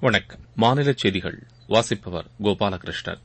வணக்கம் மாநிலச் செய்திகள் வாசிப்பவர் கோபாலகிருஷ்ணன்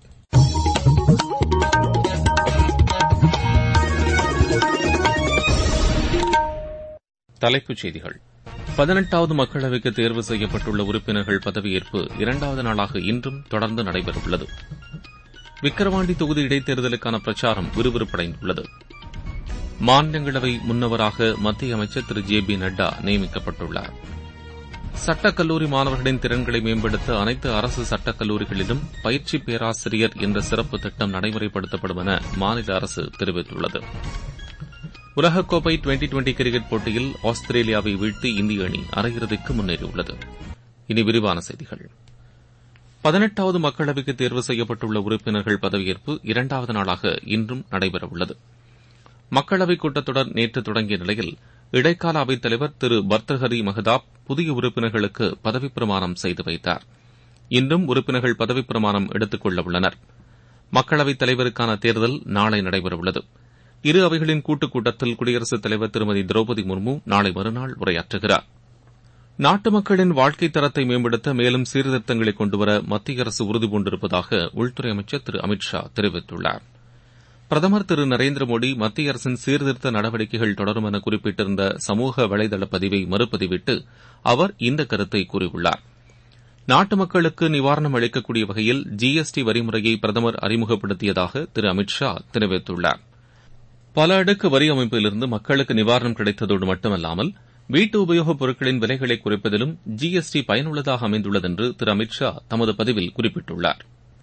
தலைப்புச் செய்திகள் பதினெட்டாவது மக்களவைக்கு தேர்வு செய்யப்பட்டுள்ள உறுப்பினர்கள் பதவியேற்பு இரண்டாவது நாளாக இன்றும் தொடர்ந்து நடைபெறவுள்ளது விக்கிரவாண்டி தொகுதி இடைத்தேர்தலுக்கான பிரச்சாரம் விறுவிறுப்படைந்துள்ளது மாநிலங்களவை முன்னவராக மத்திய அமைச்சர் திரு ஜே பி நட்டா நியமிக்கப்பட்டுள்ளார் சட்டக் கல்லூரி மாணவர்களின் திறன்களை மேம்படுத்த அனைத்து அரசு சட்டக் கல்லூரிகளிலும் பயிற்சி பேராசிரியர் என்ற சிறப்பு திட்டம் நடைமுறைப்படுத்தப்படும் என மாநில அரசு தெரிவித்துள்ளது உலகக்கோப்பை டுவெண்டி டுவெண்டி கிரிக்கெட் போட்டியில் ஆஸ்திரேலியாவை வீழ்த்தி இந்திய அணி அரையிறுதிக்கு முன்னேறியுள்ளது இனி விரிவான செய்திகள் பதினெட்டாவது மக்களவைக்கு தேர்வு செய்யப்பட்டுள்ள உறுப்பினர்கள் பதவியேற்பு இரண்டாவது நாளாக இன்றும் நடைபெறவுள்ளது மக்களவைக் கூட்டத்தொடர் நேற்று தொடங்கிய நிலையில் இடைக்கால அவைத் தலைவர் திரு பர்தஹரி மஹதாப் புதிய உறுப்பினர்களுக்கு பதவிப் பிரமாணம் செய்து வைத்தார் இன்றும் உறுப்பினர்கள் பதவிப் பிரமாணம் எடுத்துக் கொள்ள உள்ளனர் மக்களவைத் தலைவருக்கான தேர்தல் நாளை நடைபெறவுள்ளது இரு அவைகளின் கூட்டுக் கூட்டத்தில் குடியரசுத் தலைவர் திருமதி திரௌபதி முர்மு நாளை மறுநாள் உரையாற்றுகிறார் நாட்டு மக்களின் வாழ்க்கைத் தரத்தை மேம்படுத்த மேலும் சீர்திருத்தங்களை கொண்டுவர மத்திய அரசு உறுதிபூண்டிருப்பதாக உள்துறை அமைச்சர் திரு அமித் ஷா தெரிவித்துள்ளார் பிரதமர் திரு நரேந்திர மோடி மத்திய அரசின் சீர்திருத்த நடவடிக்கைகள் தொடரும் என குறிப்பிட்டிருந்த சமூக வலைதள பதிவை மறுபதிவிட்டு அவர் இந்த கருத்தை கூறியுள்ளார் நாட்டு மக்களுக்கு நிவாரணம் அளிக்கக்கூடிய வகையில் ஜிஎஸ்டி வரிமுறையை பிரதமர் அறிமுகப்படுத்தியதாக திரு அமித் ஷா தெரிவித்துள்ளார் பல அடுக்கு வரி அமைப்பிலிருந்து மக்களுக்கு நிவாரணம் கிடைத்ததோடு மட்டுமல்லாமல் வீட்டு உபயோகப் பொருட்களின் விலைகளை குறைப்பதிலும் ஜிஎஸ்டி பயனுள்ளதாக அமைந்துள்ளது என்று திரு அமித் ஷா தமது பதிவில் குறிப்பிட்டுள்ளார்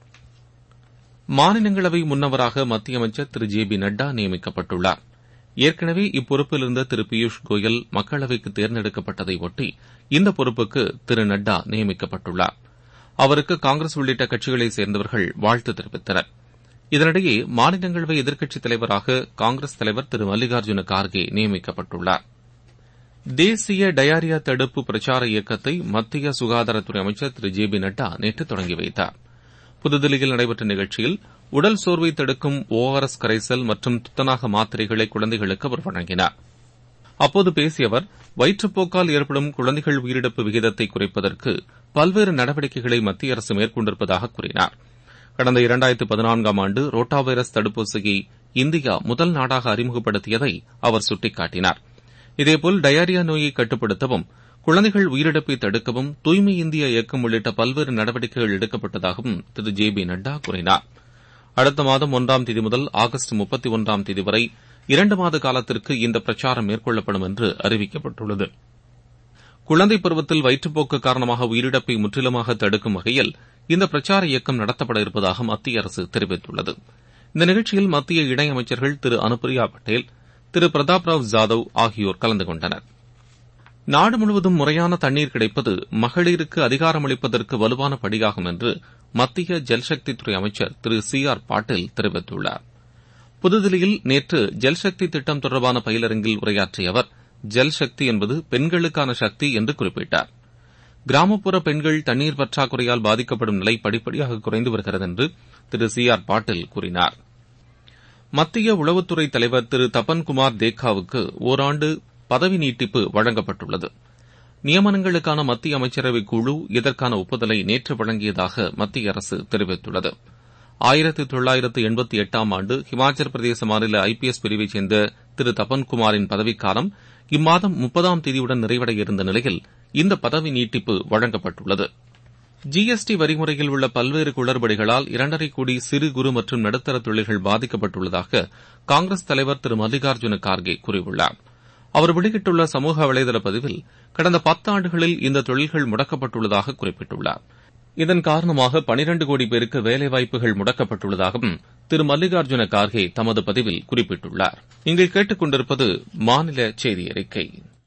மாநிலங்களவை முன்னவராக மத்திய அமைச்சர் திரு ஜே பி நட்டா நியமிக்கப்பட்டுள்ளார் ஏற்கனவே இப்பொறுப்பில் இருந்த திரு பியூஷ் கோயல் மக்களவைக்கு தேர்ந்தெடுக்கப்பட்டதை ஒட்டி இந்த பொறுப்புக்கு திரு நட்டா நியமிக்கப்பட்டுள்ளார் அவருக்கு காங்கிரஸ் உள்ளிட்ட கட்சிகளைச் சேர்ந்தவர்கள் வாழ்த்து தெரிவித்தனர் இதனிடையே மாநிலங்களவை எதிர்க்கட்சித் தலைவராக காங்கிரஸ் தலைவர் திரு மல்லிகார்ஜுன கார்கே நியமிக்கப்பட்டுள்ளார் தேசிய டயாரியா தடுப்பு பிரச்சார இயக்கத்தை மத்திய சுகாதாரத்துறை அமைச்சர் திரு ஜே பி நட்டா நேற்று தொடங்கி வைத்தார் புதுதில்லியில் நடைபெற்ற நிகழ்ச்சியில் உடல் சோர்வை தடுக்கும் ஓ ஆர் எஸ் கரைசல் மற்றும் துத்தநாக மாத்திரைகளை குழந்தைகளுக்கு அவர் வழங்கினார் அப்போது பேசிய அவர் வயிற்றுப்போக்கால் ஏற்படும் குழந்தைகள் உயிரிழப்பு விகிதத்தை குறைப்பதற்கு பல்வேறு நடவடிக்கைகளை மத்திய அரசு மேற்கொண்டிருப்பதாக கூறினார் கடந்த இரண்டாயிரத்து பதினான்காம் ஆண்டு ரோட்டா வைரஸ் தடுப்பூசியை இந்தியா முதல் நாடாக அறிமுகப்படுத்தியதை அவர் சுட்டிக்காட்டினார் இதேபோல் டயாரியா நோயை கட்டுப்படுத்தவும் குழந்தைகள் உயிரிழப்பை தடுக்கவும் தூய்மை இந்தியா இயக்கம் உள்ளிட்ட பல்வேறு நடவடிக்கைகள் எடுக்கப்பட்டதாகவும் திரு ஜே பி நட்டா கூறினார் அடுத்த மாதம் ஒன்றாம் தேதி முதல் ஆகஸ்ட் முப்பத்தி ஒன்றாம் தேதி வரை இரண்டு மாத காலத்திற்கு இந்த பிரச்சாரம் மேற்கொள்ளப்படும் என்று அறிவிக்கப்பட்டுள்ளது குழந்தை பருவத்தில் வயிற்றுப்போக்கு காரணமாக உயிரிழப்பை முற்றிலுமாக தடுக்கும் வகையில் இந்த பிரச்சார இயக்கம் நடத்தப்பட இருப்பதாக மத்திய அரசு தெரிவித்துள்ளது இந்த நிகழ்ச்சியில் மத்திய இணையமைச்சர்கள் திரு அனுப்பிரியா பட்டேல் திரு பிரதாப் ராவ் ஜாதவ் ஆகியோர் கலந்து கொண்டனர் நாடு முழுவதும் முறையான தண்ணீர் கிடைப்பது மகளிருக்கு அதிகாரமளிப்பதற்கு வலுவான படியாகும் என்று மத்திய ஜல்சக்தித்துறை அமைச்சர் திரு சி ஆர் பாட்டீல் தெரிவித்துள்ளார் புதுதில்லியில் நேற்று ஜல்சக்தி திட்டம் தொடர்பான பயிலரங்கில் உரையாற்றிய அவர் ஜல்சக்தி என்பது பெண்களுக்கான சக்தி என்று குறிப்பிட்டார் கிராமப்புற பெண்கள் தண்ணீர் பற்றாக்குறையால் பாதிக்கப்படும் நிலை படிப்படியாக குறைந்து வருகிறது என்று திரு சி ஆர் பாட்டீல் கூறினார் மத்திய உளவுத்துறை தலைவர் திரு தபன்குமார் தேக்காவுக்கு ஓராண்டு பதவி நீட்டிப்பு வழங்கப்பட்டுள்ளது நியமனங்களுக்கான மத்திய அமைச்சரவைக் குழு இதற்கான ஒப்புதலை நேற்று வழங்கியதாக மத்திய அரசு தெரிவித்துள்ளது ஆயிரத்தி தொள்ளாயிரத்து எண்பத்தி எட்டாம் ஆண்டு ஹிமாச்சல பிரதேச மாநில ஐபிஎஸ் பிரிவைச் சேர்ந்த திரு தபன்குமாரின் பதவிக்காலம் இம்மாதம் முப்பதாம் தேதியுடன் நிறைவடைய இருந்த நிலையில் இந்த பதவி நீட்டிப்பு வழங்கப்பட்டுள்ளது ஜிஎஸ்டி வரிமுறையில் உள்ள பல்வேறு குளறுபடிகளால் இரண்டரை கோடி சிறு குறு மற்றும் நடுத்தர தொழில்கள் பாதிக்கப்பட்டுள்ளதாக காங்கிரஸ் தலைவர் திரு மல்லிகார்ஜுன கார்கே கூறியுள்ளார் அவர் வெளியிட்டுள்ள சமூக வலைதள பதிவில் கடந்த பத்தாண்டுகளில் இந்த தொழில்கள் முடக்கப்பட்டுள்ளதாக குறிப்பிட்டுள்ளார் இதன் காரணமாக பனிரண்டு கோடி பேருக்கு வேலைவாய்ப்புகள் முடக்கப்பட்டுள்ளதாகவும் திரு மல்லிகார்ஜுன கார்கே தமது பதிவில் குறிப்பிட்டுள்ளார் நீங்கள் கேட்டுக் கொண்டிருப்பது மாநில செய்தி அறிக்கை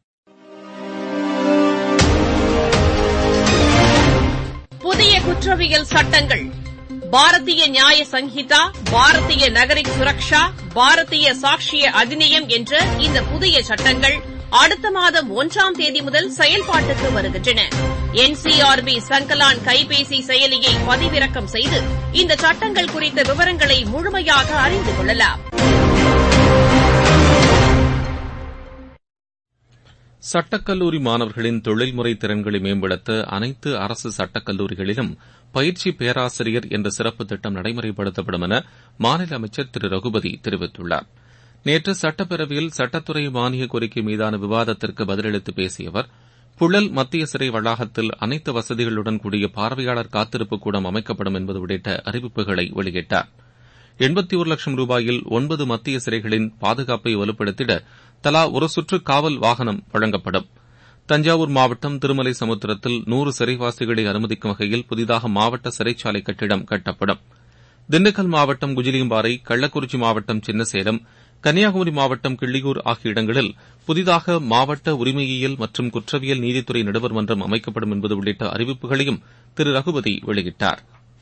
புதிய குற்றவியல் சட்டங்கள் பாரதிய நியாய சங்கீதா பாரதிய நகரிக் சுரக்ஷா பாரதிய சாட்சிய அதிநியம் என்ற இந்த புதிய சட்டங்கள் அடுத்த மாதம் ஒன்றாம் தேதி முதல் செயல்பாட்டுக்கு வருகின்றன என்சிஆர்பி சங்கலான் கைபேசி செயலியை பதிவிறக்கம் செய்து இந்த சட்டங்கள் குறித்த விவரங்களை முழுமையாக அறிந்து கொள்ளலாம் சட்டக்கல்லூரி மாணவர்களின் தொழில்முறை திறன்களை மேம்படுத்த அனைத்து அரசு சட்டக்கல்லூரிகளிலும் பயிற்சி பேராசிரியர் என்ற சிறப்பு திட்டம் நடைமுறைப்படுத்தப்படும் என மாநில அமைச்சர் திரு ரகுபதி தெரிவித்துள்ளார் நேற்று சட்டப்பேரவையில் சட்டத்துறை மானிய கோரிக்கை மீதான விவாதத்திற்கு பதிலளித்து பேசிய அவர் புழல் மத்திய சிறை வளாகத்தில் அனைத்து வசதிகளுடன் கூடிய பார்வையாளர் காத்திருப்பு கூடம் அமைக்கப்படும் என்பது உள்ளிட்ட அறிவிப்புகளை வெளியிட்டார் எண்பத்தி ஒரு லட்சம் ரூபாயில் ஒன்பது மத்திய சிறைகளின் பாதுகாப்பை வலுப்படுத்திட தலா ஒரு சுற்று காவல் வாகனம் வழங்கப்படும் தஞ்சாவூர் மாவட்டம் திருமலை சமுத்திரத்தில் நூறு சிறைவாசிகளை அனுமதிக்கும் வகையில் புதிதாக மாவட்ட சிறைச்சாலை கட்டிடம் கட்டப்படும் திண்டுக்கல் மாவட்டம் குஜிலியம்பாறை கள்ளக்குறிச்சி மாவட்டம் சின்னசேலம் கன்னியாகுமரி மாவட்டம் கிள்ளியூர் ஆகிய இடங்களில் புதிதாக மாவட்ட உரிமையியல் மற்றும் குற்றவியல் நீதித்துறை நடுவர் மன்றம் அமைக்கப்படும் என்பது உள்ளிட்ட அறிவிப்புகளையும் திரு ரகுபதி வெளியிட்டார்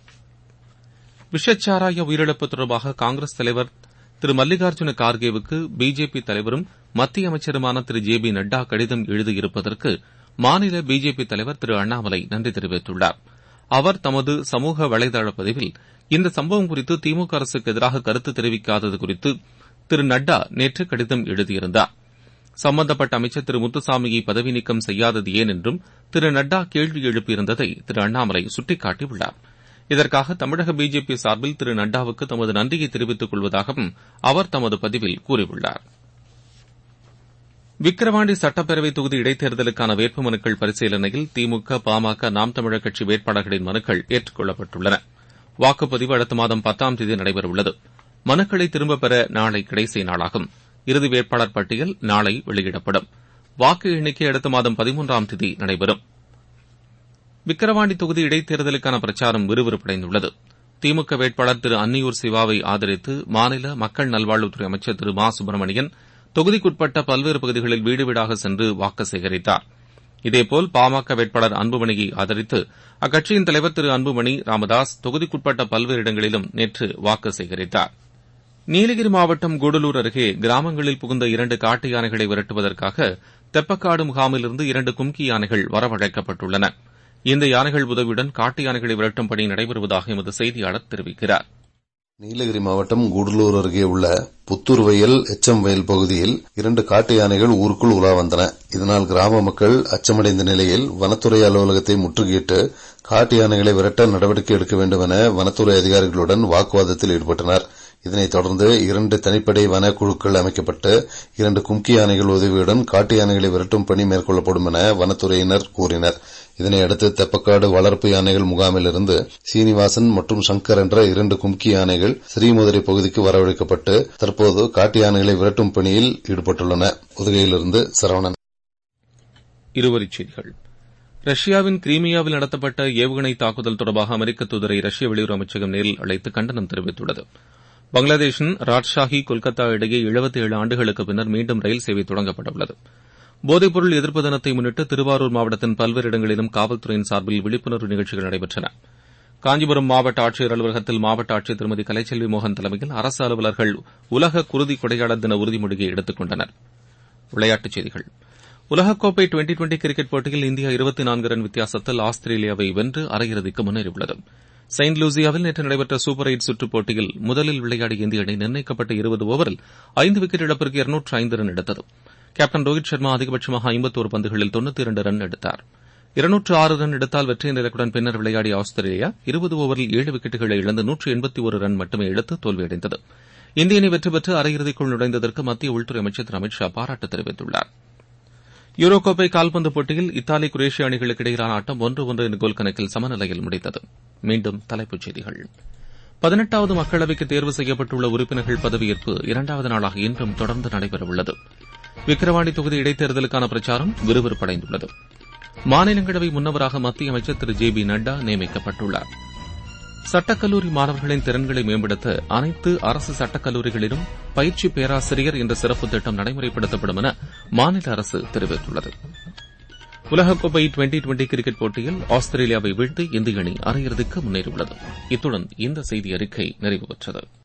விஷச்சாராய உயிரிழப்பு தொடர்பாக காங்கிரஸ் தலைவர் திரு மல்லிகார்ஜுன கார்கேவுக்கு பிஜேபி தலைவரும் மத்திய அமைச்சருமான திரு ஜே பி நட்டா கடிதம் எழுதியிருப்பதற்கு மாநில பிஜேபி தலைவர் திரு அண்ணாமலை நன்றி தெரிவித்துள்ளார் அவர் தமது சமூக வலைதள பதிவில் இந்த சம்பவம் குறித்து திமுக அரசுக்கு எதிராக கருத்து தெரிவிக்காதது குறித்து திரு நட்டா நேற்று கடிதம் எழுதியிருந்தார் சம்பந்தப்பட்ட அமைச்சர் திரு முத்துசாமியை பதவி நீக்கம் செய்யாதது ஏன் என்றும் திரு நட்டா கேள்வி எழுப்பியிருந்ததை திரு அண்ணாமலை சுட்டிக்காட்டியுள்ளார் இதற்காக தமிழக பிஜேபி சார்பில் திரு நட்டாவுக்கு தமது நன்றியை தெரிவித்துக் கொள்வதாகவும் அவர் தமது பதிவில் கூறியுள்ளார் விக்கிரவாண்டி சட்டப்பேரவை தொகுதி இடைத்தேர்தலுக்கான வேட்புமனுக்கள் பரிசீலனையில் திமுக பாமக நாம் தமிழர் கட்சி வேட்பாளர்களின் மனுக்கள் ஏற்றுக் கொள்ளப்பட்டுள்ளன வாக்குப்பதிவு அடுத்த மாதம் பத்தாம் தேதி நடைபெறவுள்ளது மனுக்களை திரும்பப் பெற நாளை கடைசி நாளாகும் இறுதி வேட்பாளர் பட்டியல் நாளை வெளியிடப்படும் வாக்கு எண்ணிக்கை அடுத்த மாதம் பதிமூன்றாம் தேதி நடைபெறும் விக்கிரவாண்டி தொகுதி இடைத்தேர்தலுக்கான பிரச்சாரம் விறுவிறுப்படைந்துள்ளது திமுக வேட்பாளர் திரு அன்னியூர் சிவாவை ஆதரித்து மாநில மக்கள் நல்வாழ்வுத்துறை அமைச்சர் திரு மா சுப்பிரமணியன் தொகுதிக்குட்பட்ட பல்வேறு பகுதிகளில் வீடு வீடாக சென்று வாக்கு சேகரித்தார் இதேபோல் பாமக வேட்பாளர் அன்புமணியை ஆதரித்து அக்கட்சியின் தலைவர் திரு அன்புமணி ராமதாஸ் தொகுதிக்குட்பட்ட பல்வேறு இடங்களிலும் நேற்று வாக்கு சேகரித்தார் நீலகிரி மாவட்டம் கூடலூர் அருகே கிராமங்களில் புகுந்த இரண்டு காட்டு யானைகளை விரட்டுவதற்காக தெப்பக்காடு முகாமிலிருந்து இரண்டு கும்கி யானைகள் வரவழைக்கப்பட்டுள்ளன இந்த யானைகள் உதவியுடன் காட்டு யானைகளை விரட்டும் பணி நடைபெறுவதாக எமது செய்தியாளர் தெரிவிக்கிறார் நீலகிரி மாவட்டம் கூடலூர் அருகே உள்ள புத்தூர் வயல் எச்சம் வயல் பகுதியில் இரண்டு காட்டு யானைகள் ஊருக்குள் உலா வந்தன இதனால் கிராம மக்கள் அச்சமடைந்த நிலையில் வனத்துறை அலுவலகத்தை முற்றுகையிட்டு காட்டு யானைகளை விரட்ட நடவடிக்கை எடுக்க வேண்டும் என வனத்துறை அதிகாரிகளுடன் வாக்குவாதத்தில் ஈடுபட்டனர் இதனைத் தொடர்ந்து இரண்டு தனிப்படை வன குழுக்கள் அமைக்கப்பட்டு இரண்டு கும்கி யானைகள் உதவியுடன் காட்டு யானைகளை விரட்டும் பணி மேற்கொள்ளப்படும் என வனத்துறையினர் கூறினர் இதனையடுத்து தெப்பக்காடு வளர்ப்பு யானைகள் முகாமிலிருந்து சீனிவாசன் மற்றும் சங்கர் என்ற இரண்டு கும்கி யானைகள் ஸ்ரீமுதிரை பகுதிக்கு வரவழைக்கப்பட்டு தற்போது காட்டு யானைகளை விரட்டும் பணியில் ஈடுபட்டுள்ளன உதகையிலிருந்து சரவணன் இருவரிச் செய்திகள் ரஷ்யாவின் கிரீமியாவில் நடத்தப்பட்ட ஏவுகணை தாக்குதல் தொடர்பாக அமெரிக்க தூதரை ரஷ்ய வெளியுறவு அமைச்சகம் நேரில் அழைத்து கண்டனம் தெரிவித்துள்ளது பங்களாதேஷின் ராஜ்ஷாஹி கொல்கத்தா இடையே எழுபத்தி ஏழு ஆண்டுகளுக்கு பின்னர் மீண்டும் ரயில் சேவை தொடங்கப்படவுள்ளது போதைப்பொருள் எதிர்ப்பு தினத்தை முன்னிட்டு திருவாரூர் மாவட்டத்தின் பல்வேறு இடங்களிலும் காவல்துறையின் சார்பில் விழிப்புணர்வு நிகழ்ச்சிகள் நடைபெற்றன காஞ்சிபுரம் மாவட்ட ஆட்சியர் அலுவலகத்தில் மாவட்ட ஆட்சியர் திருமதி கலைச்செல்வி மோகன் தலைமையில் அரசு அலுவலர்கள் உலக குருதி கொடையாளர் தின உறுதிமொழியை எடுத்துக் கொண்டனர் விளையாட்டுச் செய்திகள் உலகக்கோப்பை டுவெண்டி டுவெண்டி கிரிக்கெட் போட்டியில் இந்தியா இருபத்தி நான்கு ரன் வித்தியாசத்தில் ஆஸ்திரேலியாவை வென்று அரையிறுதிக்கு முன்னேறியுள்ளது செயின்ட் லூசியாவில் நேற்று நடைபெற்ற சூப்பர் எயிட் சுற்றுப் போட்டியில் முதலில் விளையாடிய இந்திய அணி நிர்ணயிக்கப்பட்ட இருபது ஓவரில் ஐந்து விக்கெட் இழப்பிற்கு இருநூற்று ஐந்து ரன் எடுத்தது கேப்டன் ரோஹித் சர்மா அதிகபட்சமாக ஐம்பத்தோரு பந்துகளில் தொன்னூத்தி இரண்டு ரன் எடுத்தார் இருநூற்று ஆறு ரன் எடுத்தால் வெற்றி இலக்குடன் பின்னர் விளையாடிய ஆஸ்திரேலியா இருபது ஓவரில் ஏழு விக்கெட்டுகளை இழந்து நூற்று எண்பத்தி ஒரு ரன் மட்டுமே எடுத்து தோல்வியடைந்தது இந்திய அணி வெற்றி பெற்று அரையிறுதிக்குள் நுழைந்ததற்கு மத்திய உள்துறை அமைச்சர் திரு அமித் ஷா பாராட்டு தெரிவித்துள்ளார் யூரோ கோப்பை கால்பந்து போட்டியில் இத்தாலி குரேஷியா அணிகளுக்கு இடையிலான ஆட்டம் ஒன்று ஒன்று என்ற கோல் கணக்கில் சமநிலையில் முடிந்தது மீண்டும் தலைப்புச் செய்திகள் பதினெட்டாவது மக்களவைக்கு தேர்வு செய்யப்பட்டுள்ள உறுப்பினர்கள் பதவியேற்பு இரண்டாவது நாளாக இன்றும் தொடர்ந்து நடைபெறவுள்ளது விக்கிரவாண்டி தொகுதி இடைத்தேர்தலுக்கான பிரச்சாரம் விறுவிறுப்படைந்துள்ளது மாநிலங்களவை முன்னவராக மத்திய அமைச்சர் திரு ஜே பி நட்டா நியமிக்கப்பட்டுள்ளார் சட்டக்கல்லூரி மாணவர்களின் திறன்களை மேம்படுத்த அனைத்து அரசு சட்டக்கல்லூரிகளிலும் பயிற்சி பேராசிரியர் என்ற சிறப்பு திட்டம் நடைமுறைப்படுத்தப்படும் என மாநில அரசு தெரிவித்துள்ளது உலகக்கோப்பை டுவெண்டி டுவெண்டி கிரிக்கெட் போட்டியில் ஆஸ்திரேலியாவை வீழ்த்தி இந்திய அணி அரையிறுதிக்கு முன்னேறியுள்ளது இத்துடன் இந்த செய்தி அறிக்கை நிறைவு பெற்றது